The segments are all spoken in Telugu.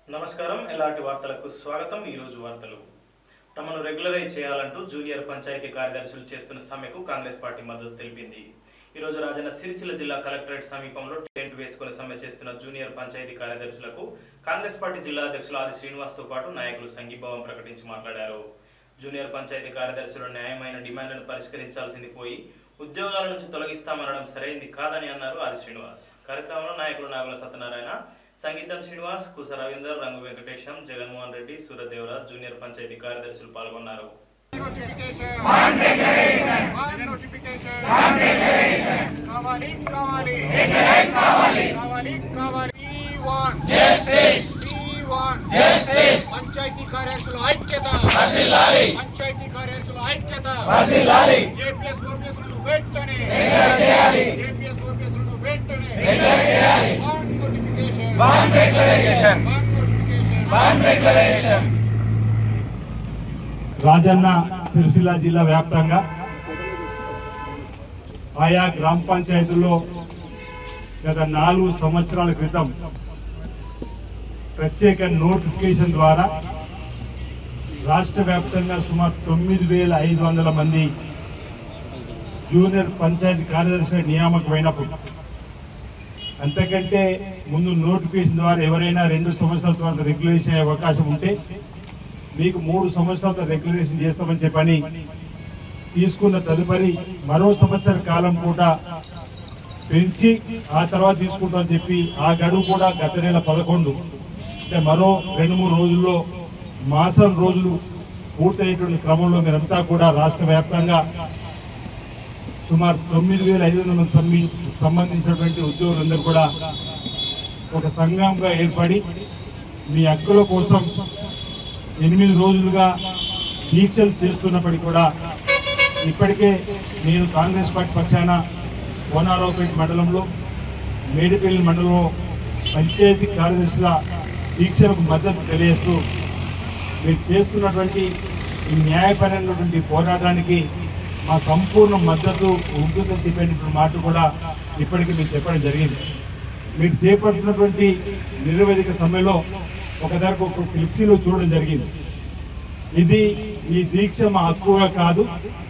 నమస్కారం ఎలాంటి వార్తలకు స్వాగతం ఈ రోజు వార్తలు తమను రెగ్యులరైజ్ చేయాలంటూ జూనియర్ పంచాయతీ కార్యదర్శులు చేస్తున్న సమ్మెకు కాంగ్రెస్ పార్టీ మద్దతు తెలిపింది ఈ రోజు రాజన్న సిరిసిల్ల జిల్లా కలెక్టరేట్ సమీపంలో టెంట్ వేసుకుని సమ్మె చేస్తున్న జూనియర్ పంచాయతీ కార్యదర్శులకు కాంగ్రెస్ పార్టీ జిల్లా అధ్యక్షులు ఆది శ్రీనివాస్ తో పాటు నాయకులు సంఘీభావం ప్రకటించి మాట్లాడారు జూనియర్ పంచాయతీ కార్యదర్శుల న్యాయమైన డిమాండ్లను పరిష్కరించాల్సింది పోయి ఉద్యోగాల నుంచి తొలగిస్తామనడం సరైంది కాదని అన్నారు ఆది శ్రీనివాస్ కార్యక్రమంలో నాయకులు నాగుల సత్యనారాయణ సంగీతం శ్రీనివాస్ కుస రవీందర్ రంగు వెంకటేశం జగన్మోహన్ రెడ్డి సూర్యదేవరాజ్ జూనియర్ పంచాయతీ కార్యదర్శులు పాల్గొన్నారు notification. One declaration. One notification. One declaration. కావాలి కావాలి కావాలి కావాలి కావాలి We want justice. We want justice. Panchayat కార్యదర్శుల ఐక్యత వర్ధిల్లాలి పంచాయతీ కార్యదర్శుల ఐక్యత వర్ధిల్లాలి జేపీఎస్ ఓపీఎస్ లను వెంటనే చేయాలి జేపీఎస్ ఓపీఎస్ లను వెంటనే చేయాలి one notification one declaration one notification one declaration Rajanna Sircilla జిల్లా వ్యాప్తంగా ఆయా గ్రామ పంచాయతీల్లో గత నాలుగు సంవత్సరాల క్రితం ప్రత్యేక నోటిఫికేషన్ ద్వారా రాష్ట్ర వ్యాప్తంగా సుమారు తొమ్మిది వేల ఐదు వందల మంది జూనియర్ పంచాయతీ కార్యదర్శి నియామకమైనప్పుడు అంతకంటే ముందు నోటిఫికేషన్ ద్వారా ఎవరైనా రెండు సంవత్సరాల తర్వాత రెగ్యులేషన్ అయ్యే అవకాశం ఉంటే మీకు మూడు సంవత్సరాలతో రెగ్యులేషన్ చేస్తామని చెప్పని తీసుకున్న తదుపరి మరో సంవత్సర కాలం పూట పెంచి ఆ తర్వాత తీసుకుంటామని చెప్పి ఆ గడువు కూడా గత నెల పదకొండు అంటే మరో రెండు మూడు రోజుల్లో మాసం రోజులు పూర్తయ్యేటువంటి క్రమంలో మీరంతా కూడా రాష్ట్ర వ్యాప్తంగా సుమారు తొమ్మిది వేల ఐదు వందల మంది సంబి- సంబంధించినటువంటి ఉద్యోగులందరూ కూడా ఒక సంఘంగా ఏర్పడి మీ హక్కుల కోసం ఎనిమిది రోజులుగా దీక్షలు చేస్తున్నప్పటికీ కూడా ఇప్పటికే నేను కాంగ్రెస్ పార్టీ పక్షాన కోనారావుపేట మండలంలో మేడిపల్లి మండలంలో పంచాయతీ కార్యదర్శుల దీక్షలకు మద్దతు తెలియజేస్తూ మీరు చేస్తున్నటువంటి ఈ న్యాయపరమైనటువంటి పోరాటానికి మా సంపూర్ణ మద్దతు ఉంటుందని చెప్పేటువంటి మాట కూడా ఇప్పటికీ మీకు చెప్పడం జరిగింది మీరు చేపడుతున్నటువంటి నిరవధిక సమ్మెలో ఒక ధరకు ఒక ఫ్లెక్సీలో చూడడం జరిగింది ఇది ఈ దీక్ష మా హక్కుగా కాదు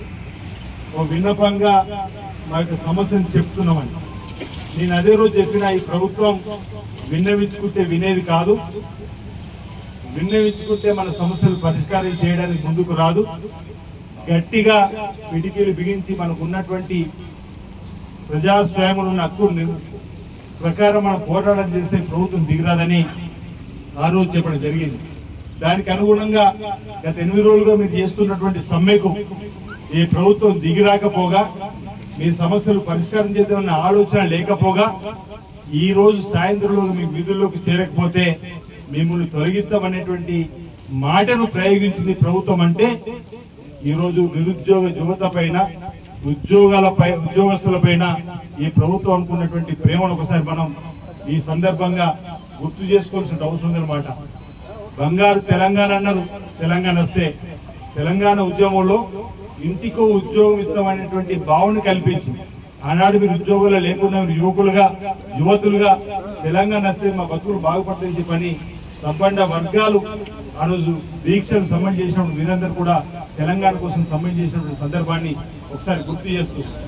ఓ విన్నపంగా మా యొక్క సమస్యను చెప్తున్నామని నేను అదే రోజు చెప్పిన ఈ ప్రభుత్వం విన్నవించుకుంటే వినేది కాదు విన్నవించుకుంటే మన సమస్యలు పరిష్కారం చేయడానికి ముందుకు రాదు గట్టిగా పిడికిలు బిగించి మనకు ఉన్నటువంటి ప్రజాస్వామ్యంలో ఉన్న హక్కు ని- ప్రకారం మనం పోరాటం చేస్తే ప్రభుత్వం దిగిరాదని ఆ రోజు చెప్పడం జరిగింది దానికి అనుగుణంగా గత ఎనిమిది రోజులుగా మీరు చేస్తున్నటువంటి సమ్మెకు ఈ ప్రభుత్వం దిగిరాకపోగా మీ సమస్యలు పరిష్కారం చేద్దామన్న ఆలోచన లేకపోగా ఈ రోజు సాయంత్రంలో మీ విధుల్లోకి చేరకపోతే మిమ్మల్ని తొలగిస్తామనేటువంటి మాటను ప్రయోగించింది ప్రభుత్వం అంటే ఈ రోజు నిరుద్యోగ యువత పైన ఉద్యోగాలపై ఉద్యోగస్తులపైన ఈ ప్రభుత్వం అనుకున్నటువంటి ప్రేమను ఒకసారి మనం ఈ సందర్భంగా గుర్తు చేసుకోవాల్సిన అవసరం ఉందన్నమాట బంగారు తెలంగాణ అన్నారు తెలంగాణ వస్తే తెలంగాణ ఉద్యమంలో ఇంటికో ఉద్యోగం ఇస్తామనేటువంటి భావన కల్పించి ఆనాడు మీరు ఉద్యోగాలు లేకుండా మీరు యువకులుగా యువతులుగా తెలంగాణ వస్తే మా బతుకులు బాగుపడతాయని చెప్పని సంబంధ వర్గాలు ఆ రోజు దీక్షను సమ్మె చేసినప్పుడు మీరందరూ కూడా తెలంగాణ కోసం సమ్మె చేసినటువంటి సందర్భాన్ని ఒకసారి గుర్తు చేస్తూ